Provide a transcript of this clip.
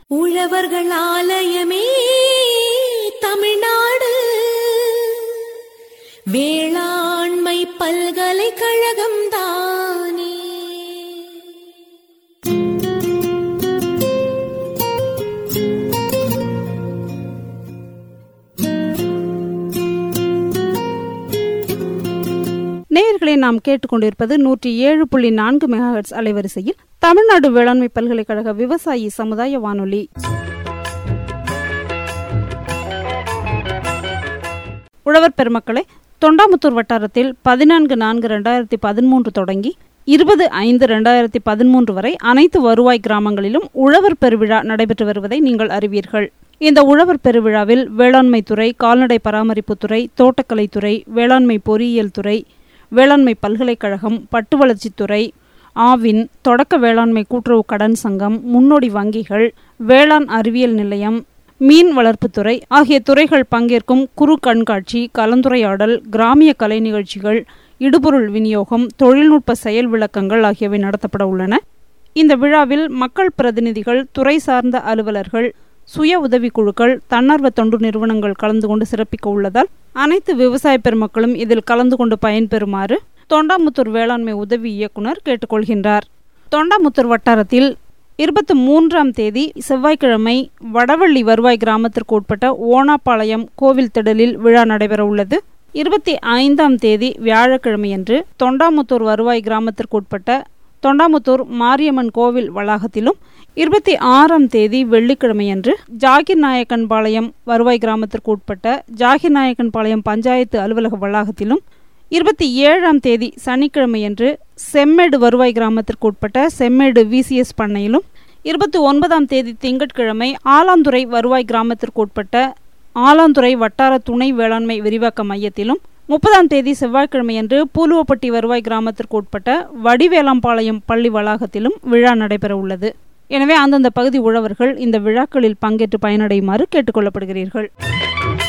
உழவர்கள் ஆலயமே தமிழ்நாடு வேளாண்மை பல்கலைக்கழகம் தானே நேயர்களை நாம் கேட்டுக்கொண்டிருப்பது நூற்றி ஏழு புள்ளி நான்கு மெகாஹெட்ஸ் அலைவரிசையில் தமிழ்நாடு வேளாண்மை பல்கலைக்கழக விவசாயி சமுதாய வானொலி உழவர் பெருமக்களே தொண்டாமுத்தூர் வட்டாரத்தில் பதினான்கு நான்கு ரெண்டாயிரத்தி பதிமூன்று தொடங்கி இருபது ஐந்து ரெண்டாயிரத்தி பதிமூன்று வரை அனைத்து வருவாய் கிராமங்களிலும் உழவர் பெருவிழா நடைபெற்று வருவதை நீங்கள் அறிவீர்கள் இந்த உழவர் பெருவிழாவில் வேளாண்மை துறை கால்நடை பராமரிப்புத்துறை தோட்டக்கலைத்துறை வேளாண்மை பொறியியல் துறை வேளாண்மை பல்கலைக்கழகம் பட்டு வளர்ச்சித்துறை ஆவின் தொடக்க வேளாண்மை கூட்டுறவு கடன் சங்கம் முன்னோடி வங்கிகள் வேளாண் அறிவியல் நிலையம் மீன் வளர்ப்புத்துறை ஆகிய துறைகள் பங்கேற்கும் குறு கண்காட்சி கலந்துரையாடல் கிராமிய கலை நிகழ்ச்சிகள் இடுபொருள் விநியோகம் தொழில்நுட்ப செயல் விளக்கங்கள் ஆகியவை நடத்தப்பட உள்ளன இந்த விழாவில் மக்கள் பிரதிநிதிகள் துறை சார்ந்த அலுவலர்கள் சுய உதவிக்குழுக்கள் தன்னார்வ தொண்டு நிறுவனங்கள் கலந்து கொண்டு சிறப்பிக்க உள்ளதால் அனைத்து விவசாய பெருமக்களும் இதில் கலந்து கொண்டு பயன்பெறுமாறு தொண்டாமுத்தூர் வேளாண்மை உதவி இயக்குனர் கேட்டுக்கொள்கின்றார் தொண்டாமுத்தூர் வட்டாரத்தில் இருபத்தி மூன்றாம் தேதி செவ்வாய்க்கிழமை வடவள்ளி வருவாய் கிராமத்திற்கு உட்பட்ட ஓனாப்பாளையம் கோவில் திடலில் விழா நடைபெற உள்ளது இருபத்தி ஐந்தாம் தேதி வியாழக்கிழமையன்று தொண்டாமுத்தூர் வருவாய் கிராமத்திற்கு உட்பட்ட தொண்டாமுத்தூர் மாரியம்மன் கோவில் வளாகத்திலும் இருபத்தி ஆறாம் தேதி வெள்ளிக்கிழமையன்று ஜாகிர் நாயக்கன்பாளையம் வருவாய் கிராமத்திற்கு உட்பட்ட ஜாகிர் நாயக்கன்பாளையம் பஞ்சாயத்து அலுவலக வளாகத்திலும் இருபத்தி ஏழாம் தேதி சனிக்கிழமையன்று செம்மேடு வருவாய் கிராமத்திற்கு உட்பட்ட செம்மேடு விசிஎஸ் பண்ணையிலும் இருபத்தி ஒன்பதாம் தேதி திங்கட்கிழமை ஆலாந்துறை வருவாய் கிராமத்திற்கு உட்பட்ட ஆலாந்துறை வட்டார துணை வேளாண்மை விரிவாக்க மையத்திலும் முப்பதாம் தேதி செவ்வாய்க்கிழமையன்று பூலுவப்பட்டி வருவாய் கிராமத்திற்கு உட்பட்ட வடிவேலாம்பாளையம் பள்ளி வளாகத்திலும் விழா நடைபெற உள்ளது எனவே அந்தந்த பகுதி உழவர்கள் இந்த விழாக்களில் பங்கேற்று பயனடையுமாறு கேட்டுக்கொள்ளப்படுகிறீர்கள்